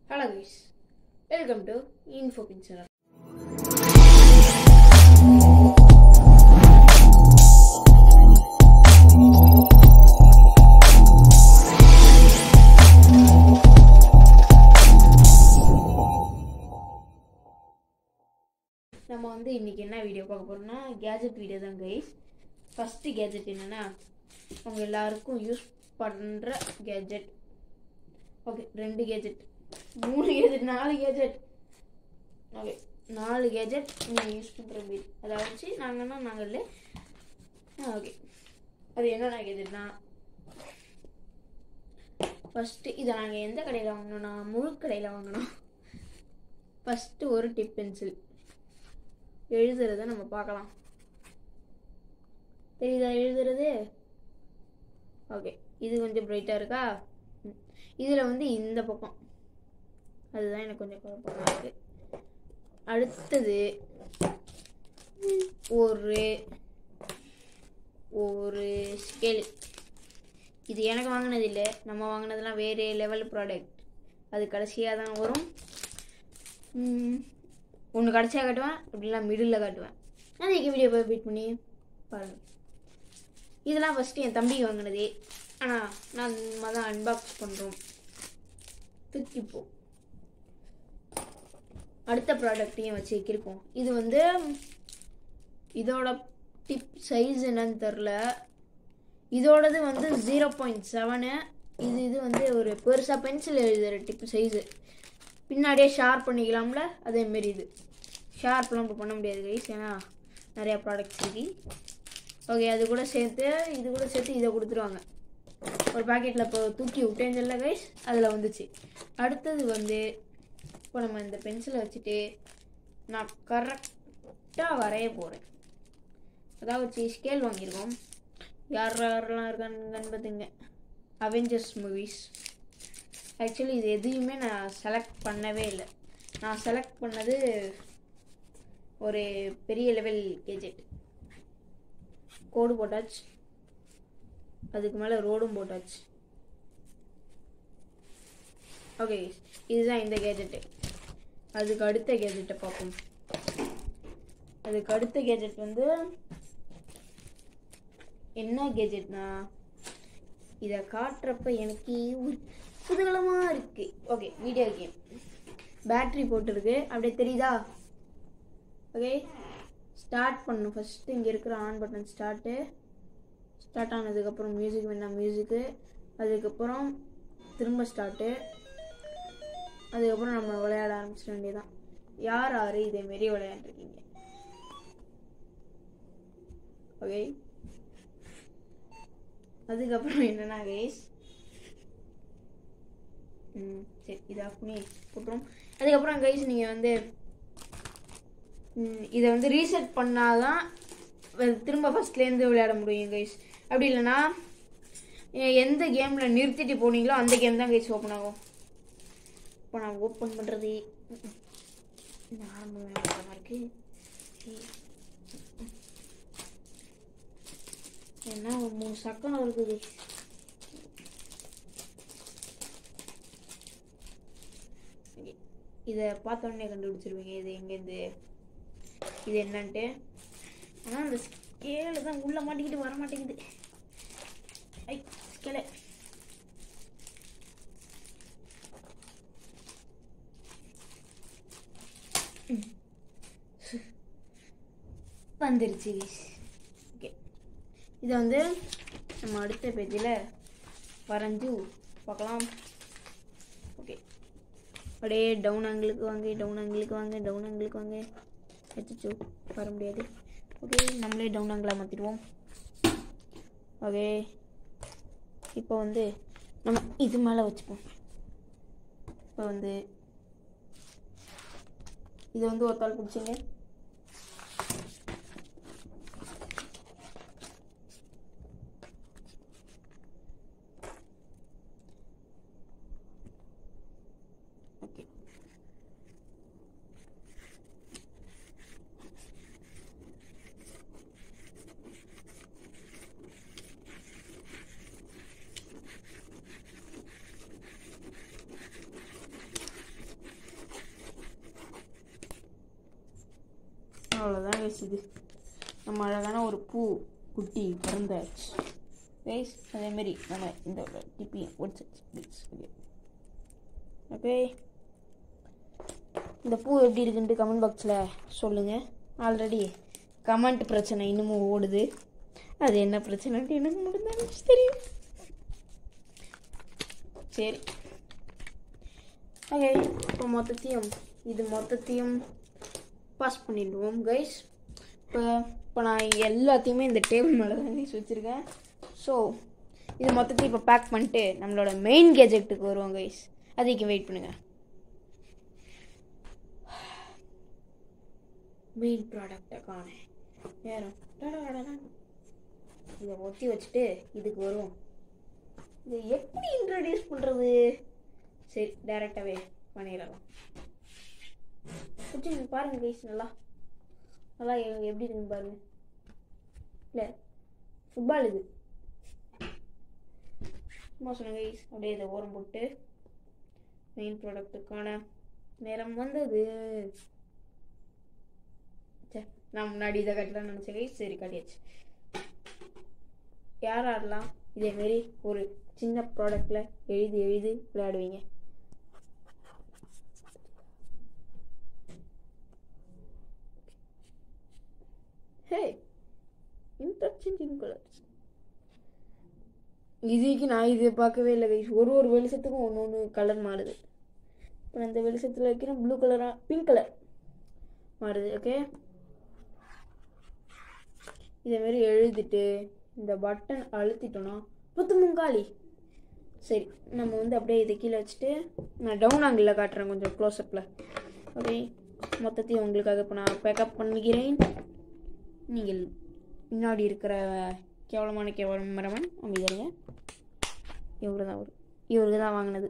hello guys welcome to info pin channel நம்ம வந்து இன்னைக்கு என்ன வீடியோ பார்க்க போறோம்னா கேஜெட் வீடியோ தான் கைஸ் ஃபஸ்ட்டு கேஜெட் என்னன்னா உங்க எல்லாருக்கும் யூஸ் பண்ணுற கேஜெட் ஓகே ரெண்டு கேஜெட் மூணு கேஜெட் நாலு கேஜெட் ஓகே நாலு கேஜெட் நீங்கள் யூஸ் பண்ணுற மாரி அதை வச்சு நாங்கன்னா நாங்கள் இல்லை ஓகே அது என்னென்ன கேஜெட்னா ஃபஸ்ட்டு இதை நாங்கள் எந்த கடையில் வாங்கினோம்னா முழு கடையில் வாங்கினோம் ஃபஸ்ட்டு ஒரு டிப் பென்சில் எழுதுறத நம்ம பார்க்கலாம் தெரியுதா எழுதுறது ஓகே இது கொஞ்சம் பிரைட்டாக இருக்கா இதில் வந்து இந்த பக்கம் அதுதான் எனக்கு கொஞ்சம் குழப்பமாக இருக்கு அடுத்தது ஒரு ஒரு ஸ்கேல் இது எனக்கு வாங்கினது இல்லை நம்ம வாங்கினதெல்லாம் வேறு லெவல் ப்ராடக்ட் அது கடைசியாக தான் வரும் ஒன்று கடைசியாக காட்டுவேன் அப்படிலாம் மிடில் காட்டுவேன் அதுக்கு வீடியோ போய் வெயிட் பண்ணி பாருங்கள் இதெல்லாம் ஃபஸ்ட்டு என் தம்பிக்கு வாங்கினதே ஆனால் நான் நம்ம தான் அன்பாக்ஸ் பண்ணுறோம் தூக்கிப்போம் அடுத்த ப்ராடக்ட்டையும் வச்சு வைக்கிருக்கோம் இது வந்து இதோட டிப் சைஸ் என்னன்னு தெரில இதோடது வந்து ஜீரோ பாயிண்ட் செவனு இது இது வந்து ஒரு பெருசாக பென்சில் எழுதுகிற டிப் சைஸு பின்னாடியே ஷார்ப் பண்ணிக்கலாம்ல அதேமாரி இது ஷார்ப்லாம் இப்போ பண்ண முடியாது கைஸ் ஏன்னா நிறையா ப்ராடக்ட்ஸ் இருக்கு ஓகே அது கூட சேர்த்து இது கூட சேர்த்து இதை கொடுத்துருவாங்க ஒரு பாக்கெட்டில் இப்போ தூக்கி விட்டேன்னு சொல்ல கைஸ் அதில் வந்துச்சு அடுத்தது வந்து இப்போ நம்ம இந்த பென்சிலை வச்சுட்டு நான் கரெக்டாக வரைய போகிறேன் அதாவது வச்சு ஸ்கேல் வாங்கியிருக்கோம் யார் யாரெல்லாம் இருக்காங்கன்னு பார்த்துங்க அவெஞ்சர்ஸ் மூவிஸ் ஆக்சுவலி இது எதையுமே நான் செலக்ட் பண்ணவே இல்லை நான் செலக்ட் பண்ணது ஒரு பெரிய லெவல் கேஜெட் கோடு போட்டாச்சு அதுக்கு மேலே ரோடும் போட்டாச்சு ஓகே இதுதான் இந்த கேஜெட்டு அதுக்கு அடுத்த கேஜெட்டை பார்ப்போம் அதுக்கு அடுத்த கேஜெட் வந்து என்ன கேஜெட்னா இதை காட்டுறப்ப எனக்கு ஒரு குதூகலமாக இருக்குது ஓகே வீடியோ கேம் பேட்ரி போட்டிருக்கு அப்படியே தெரியுதா ஓகே ஸ்டார்ட் பண்ணும் ஃபஸ்ட்டு இங்கே இருக்கிற ஆன் பட்டன் ஸ்டார்ட்டு ஸ்டார்ட் ஆனதுக்கப்புறம் மியூசிக் வேணாம் மியூசிக்கு அதுக்கப்புறம் திரும்ப ஸ்டார்ட்டு அதுக்கப்புறம் நம்ம விளையாட ஆரம்பிச்சிட வேண்டியதான் யார் யார் இதேமாரி விளையாண்டுருக்கீங்க ஓகே அதுக்கப்புறம் என்னன்னா கைஸ் ம் சரி இது ஆஃப் பண்ணி போட்டுரும் அதுக்கப்புறம் கைஸ் நீங்கள் வந்து இதை வந்து ரீசெட் பண்ணாதான் திரும்ப ஃபஸ்ட்லேருந்து விளையாட முடியும் கைஸ் அப்படி இல்லைன்னா எந்த கேமில் நிறுத்திட்டு போனீங்களோ அந்த கேம் தான் கைஸ் ஓப்பன் ஆகும் இப்போ நான் ஓப்பன் பண்ணுறது ஆரம்பம் இருக்கு என்ன ஒரு மூணு சக்கம் இருக்குது இதை பார்த்தோன்னே கண்டுபிடிச்சிருவீங்க இது எங்கேருந்து இது என்னன்ட்டு ஆனால் அந்த ஸ்கேலு தான் உள்ளே மாட்டிக்கிட்டு வர மாட்டேங்குது ஐ ஸ்கேலு வந்துருச்சு ஓகே இதை வந்து நம்ம அடுத்த பேஜில் வரைஞ்சு பார்க்கலாம் ஓகே அப்படியே டவுன் ஆங்கிளுக்கு வாங்க டவுன் ஆங்கிளுக்கு வாங்க டவுன் ஆங்கிளுக்கு வாங்க வச்சுச்சோ வர முடியாது ஓகே நம்மளே டவுன் ஆங்கிளாக மாற்றிடுவோம் ஓகே இப்போ வந்து நம்ம இது மேலே வச்சுப்போம் இப்போ வந்து இது வந்து ஒரு தாள் பிடிச்சிங்க ஓகே அவ்வளோதான் கைஸ் இது நம்ம அழகான ஒரு பூ குட்டி பிறந்தாச்சு கைஸ் அதேமாரி நம்ம இந்த டிப்பி ஒடிச்சாச்சு ப்ளீஸ் ஓகே ஓகே இந்த பூ எப்படி இருக்குன்ட்டு கமெண்ட் பாக்ஸில் சொல்லுங்கள் ஆல்ரெடி கமெண்ட் பிரச்சனை இன்னமும் ஓடுது அது என்ன பிரச்சனைன்ட்டு எனக்கு மட்டும்தான் தெரியும் சரி ஓகே இப்போ மொத்தத்தையும் இது மொத்தத்தையும் பாஸ் பண்ணிடுவோம் கைஸ் இப்போ இப்போ நான் எல்லாத்தையுமே இந்த டேபிள் மேலே தான் கைஸ் வச்சுருக்கேன் ஸோ இது மொத்தத்தையும் இப்போ பேக் பண்ணிட்டு நம்மளோட மெயின் கேஜெக்ட்டுக்கு வருவோம் கைஸ் அதுக்கு வெயிட் பண்ணுங்கள் மெயின் ப்ராடக்டை காணேன் நேரம் இதை ஒத்தி வச்சுட்டு இதுக்கு வருவோம் இதை எப்படி இன்ட்ரடியூஸ் பண்ணுறது சரி டேரெக்டாகவே பண்ணிடலாம் வச்சு பாருங்க கைஸ் நல்லா நல்லா எ- எப்படி இருக்குன்னு பாருங்க இல்லை ஃபுட்பால் இது சும்மா சொன்னேன் கைஸ் அப்படியே இதை ஓரம் போட்டு மெயின் ப்ராடக்ட்டுக்கான நேரம் வந்தது ச்சே, நான் முன்னாடி இதை கட்டலாம்னு நினச்சேன் கைஸ் சரி கட்டியாச்சு யார் ஆடலாம் இதேமாரி ஒரு சின்ன ப்ராடக்டில் எழுதி எழுதி விளையாடுவீங்க ஹே இன்டர்சேஞ்சிங் கலர்ஸ் இதுக்கு நான் இதை பார்க்கவே இல்லை கைஸ் ஒரு ஒரு வெளிச்சத்துக்கும் ஒன்று ஒன்று கலர் மாறுது இப்போ நான் இந்த வெளிச்சத்தில் வைக்கிறேன் ப்ளூ கலரா பிங்க் கலர் மாறுது ஓகே இதேமாரி எழுதிட்டு இந்த பட்டன் அழுத்திட்டோன்னா பத்து முங்காலி சரி நம்ம வந்து அப்படியே இதை கீழே வச்சுட்டு நான் டவுன் ஆங்கிளில் காட்டுறேன் கொஞ்சம் க்ளோஸ்அப்பில் ஓகே மொத்தத்தையும் உங்களுக்காக இப்போ நான் பேக்கப் பண்ணிக்கிறேன் நீங்கள் முன்னாடி இருக்கிற கேவலமான கேவலமரவன் அமைதிங்க இவரு தான் வரும் இவருக்கு தான் வாங்கினது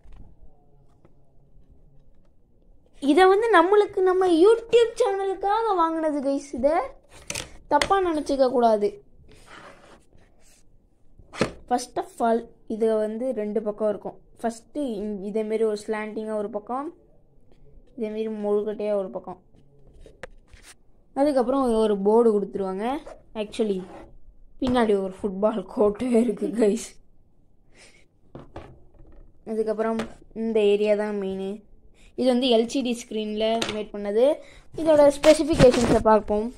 இதை வந்து நம்மளுக்கு நம்ம யூடியூப் சேனலுக்காக வாங்கினது கைஸ் இதை தப்பாக நினச்சிக்க கூடாது ஃபர்ஸ்ட் ஆஃப் ஆல் இது வந்து ரெண்டு பக்கம் இருக்கும் ஃபஸ்ட்டு இதேமாரி ஒரு ஸ்லாண்டிங்காக ஒரு பக்கம் இதேமாரி முழுக்கட்டையாக ஒரு பக்கம் அதுக்கப்புறம் ஒரு போர்டு கொடுத்துருவாங்க ஆக்சுவலி பின்னாடி ஒரு ஃபுட்பால் கோட்டே இருக்குது கைஸ் அதுக்கப்புறம் இந்த ஏரியா தான் மெயின் இது வந்து எல்சிடி ஸ்க்ரீனில் மேட் பண்ணது இதோட ஸ்பெசிஃபிகேஷன்ஸை பார்ப்போம்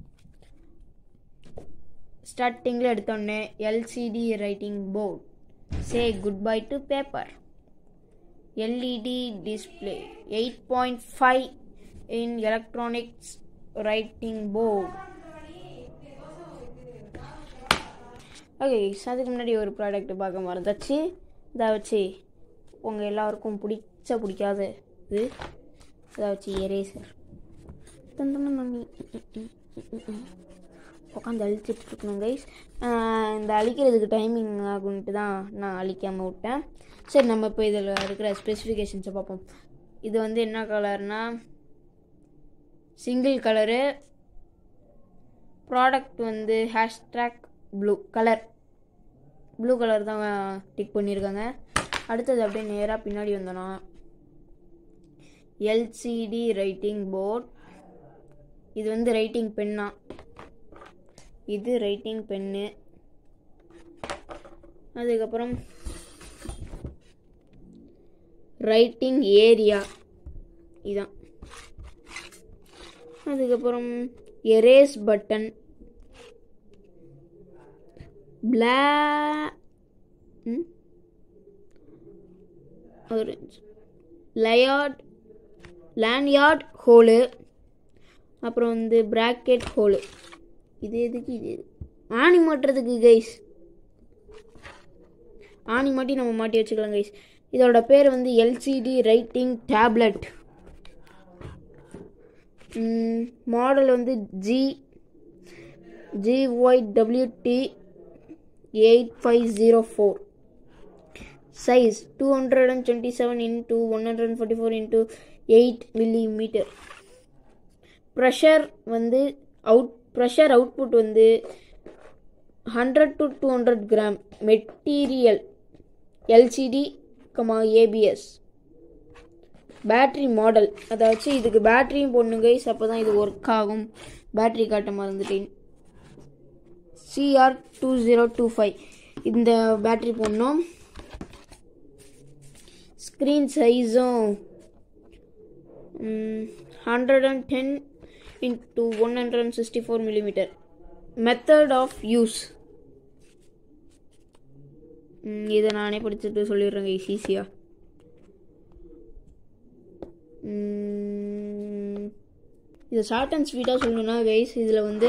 ஸ்டார்டிங்கில் எடுத்தோடனே LCD writing board say goodbye to paper LED display eight point five in electronics writing board okay அதுக்கு முன்னாடி ஒரு ப்ராடக்ட் பார்க்க மறந்தாச்சு இதை வச்சு உங்கள் எல்லாருக்கும் பிடிச்ச பிடிக்காத இது இதை வச்சு எரேசர் உட்காந்து அழிச்சிட்டு இருக்கணும் கைஸ் இந்த அழிக்கிறதுக்கு டைமிங் ஆகுன்ட்டு தான் நான் அழிக்காமல் விட்டேன் சரி நம்ம இப்போ இதில் இருக்கிற ஸ்பெசிஃபிகேஷன்ஸை பார்ப்போம் இது வந்து என்ன கலர்னா சிங்கிள் கலரு ப்ராடக்ட் வந்து ஹேஷ்ட்ராக் ப்ளூ கலர் ப்ளூ கலர் தான் டிக் பண்ணியிருக்காங்க அடுத்தது அப்படியே நேராக பின்னாடி வந்தோன்னா எல்சிடி ரைட்டிங் போர்ட் இது வந்து ரைட்டிங் பென்னா இது ரைட்டிங் பென்னு அதுக்கப்புறம் ரைட்டிங் ஏரியா இதான் அதுக்கப்புறம் எரேஸ் பட்டன் பிளா ஆரஞ்சு லயார்ட் லேண்ட்யார்ட் ஹோலு அப்புறம் வந்து பிராக்கெட் ஹோலு இது எதுக்கு இது எது ஆணி மாட்டுறதுக்கு கைஸ் ஆணி மாட்டி நம்ம மாட்டி வச்சுக்கலாம் கைஸ் இதோட பேர் வந்து எல்சிடி ரைட்டிங் டேப்லெட் மாடல் வந்து G GYWT eight five zero four size two hundred and twenty seven into one hundred and forty four into eight millimetre pressure வந்து அவுட் ப்ரெஷர் அவுட்புட் வந்து hundred to two hundred gram material LCD comma ABS battery model அதை வச்சு இதுக்கு பேட்டரியும் போடணும் guys அப்போ தான் இது work ஆகும் பேட்டரி காட்ட மறந்துட்டேன் CR two zero two five இந்த பேட்டரி போடணும் ஸ்க்ரீன் சைஸும் hundred and ten into one hundred and sixty four millimetre method of use இதை நானே படிச்சுட்டு சொல்லிடுறேங்க ஈஸியாக இதை ஷார்ட் அண்ட் ஸ்வீட்டாக சொல்லணும்னா கைஸ் இதில் வந்து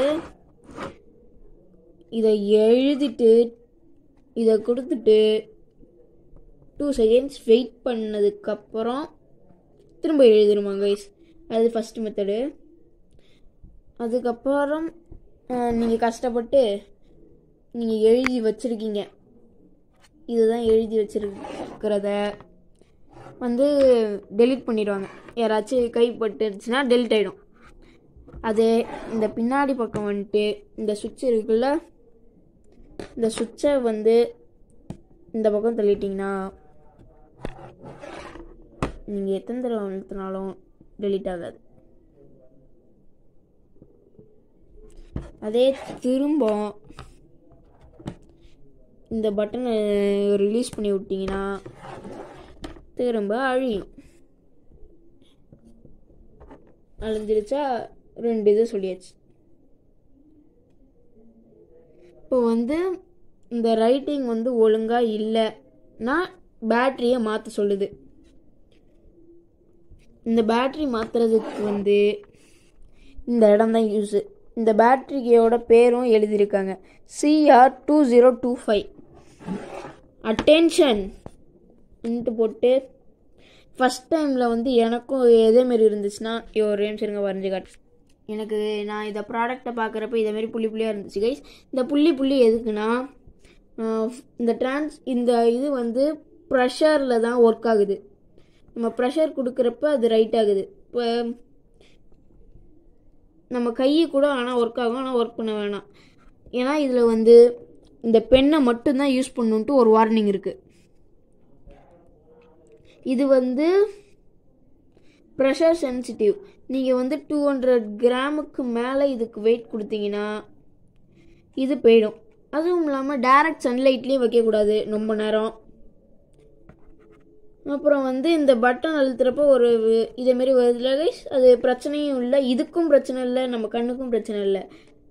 இதை எழுதிட்டு இதை கொடுத்துட்டு டூ செகண்ட்ஸ் வெயிட் பண்ணதுக்கப்புறம் திரும்ப எழுதிருமா கைஸ் அது ஃபஸ்ட்டு மெத்தடு அதுக்கப்புறம் நீங்கள் கஷ்டப்பட்டு நீங்கள் எழுதி வச்சுருக்கீங்க இதுதான் எழுதி வச்சிருக்கிறத வந்து டெலீட் பண்ணிடுவாங்க யாராச்சும் கைப்பட்டுருச்சுன்னா டெலிட் ஆகிடும் அது இந்த பின்னாடி பக்கம் வந்துட்டு இந்த சுவிட்ச் இருக்குல்ல இந்த சுவிட்சை வந்து இந்த பக்கம் தள்ளிட்டிங்கன்னா நீங்கள் எத்தனை தடவை அழுத்தினாலும் டெலீட் ஆகாது அதே திரும்ப இந்த பட்டனை ரிலீஸ் பண்ணி விட்டிங்கன்னா திரும்ப அழியும் அழிஞ்சிருச்சா ரெண்டு இது சொல்லியாச்சு இப்போ வந்து இந்த ரைட்டிங் வந்து ஒழுங்காக இல்லைன்னா பேட்டரியை மாற்ற சொல்லுது இந்த பேட்டரி மாற்றுறதுக்கு வந்து இந்த இடம் தான் யூஸு இந்த பேட்டரியோட பேரும் எழுதியிருக்காங்க CR two zero two five attention into போட்டு ஃபஸ்ட் டைமில் வந்து எனக்கும் எதேமாரி இருந்துச்சுன்னா ஒரு நிமிஷம் இருங்க வரைஞ்சி காட்டு எனக்கு நான் இந்த ப்ராடக்டை பார்க்குறப்ப இதேமாரி புள்ளி புள்ளியாக இருந்துச்சு கைஸ் இந்த புள்ளி புள்ளி எதுக்குன்னா இந்த ட்ரான்ஸ் இந்த இது வந்து ப்ரெஷரில் தான் ஒர்க் ஆகுது நம்ம ப்ரெஷர் கொடுக்குறப்ப அது ரைட் ஆகுது இப்போ நம்ம கையை கூட ஆனால் ஒர்க் ஆகும் ஆனால் ஒர்க் பண்ண வேணாம் ஏன்னா இதில் வந்து இந்த பெண்ணை மட்டும்தான் யூஸ் பண்ணுன்ட்டு ஒரு வார்னிங் இருக்குது இது வந்து ப்ரெஷர் சென்சிட்டிவ் நீங்கள் வந்து டூ ஹண்ட்ரட் கிராமுக்கு மேலே இதுக்கு வெயிட் கொடுத்தீங்கன்னா இது போயிடும் அதுவும் இல்லாமல் டேரக்ட் சன்லைட்லேயும் வைக்கக்கூடாது ரொம்ப நேரம் அப்புறம் வந்து இந்த பட்டன் அழுத்துறப்போ ஒரு இதேமாரி வருதுல கைஸ் அது பிரச்சனையும் இல்லை இதுக்கும் பிரச்சனை இல்லை நம்ம கண்ணுக்கும் பிரச்சனை இல்லை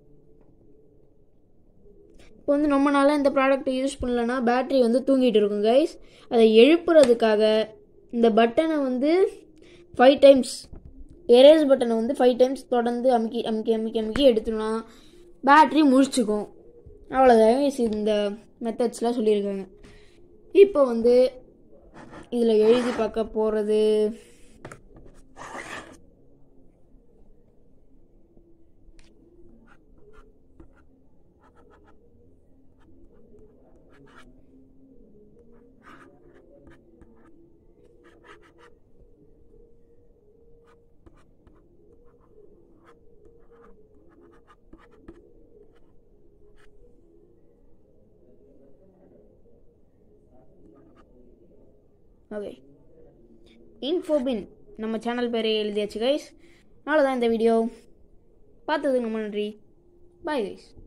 இப்போ வந்து ரொம்ப நாளாக இந்த ப்ராடக்ட்டை யூஸ் பண்ணலன்னா பேட்ரி வந்து தூங்கிட்டு இருக்கும் கைஸ் அதை எழுப்புறதுக்காக இந்த பட்டனை வந்து ஃபைவ் டைம்ஸ் எரேஸ் பட்டனை வந்து ஃபைவ் டைம்ஸ் தொடர்ந்து அமுக்கி அமுக்கி அமுக்கி அமுக்கி எடுத்தோம்னா பேட்ரி முழிச்சுக்கும் அவ்வளோதான் இந்த மெத்தட்ஸ்லாம் சொல்லியிருக்காங்க இப்போ வந்து இதில் எழுதி பார்க்க போகிறது ஓகே இன்ஃபோபின் நம்ம சேனல் பேரை எழுதியாச்சு கைஸ் அவ்வளோதான் இந்த வீடியோ பார்த்ததுக்கு ரொம்ப நன்றி பாய் கைஸ்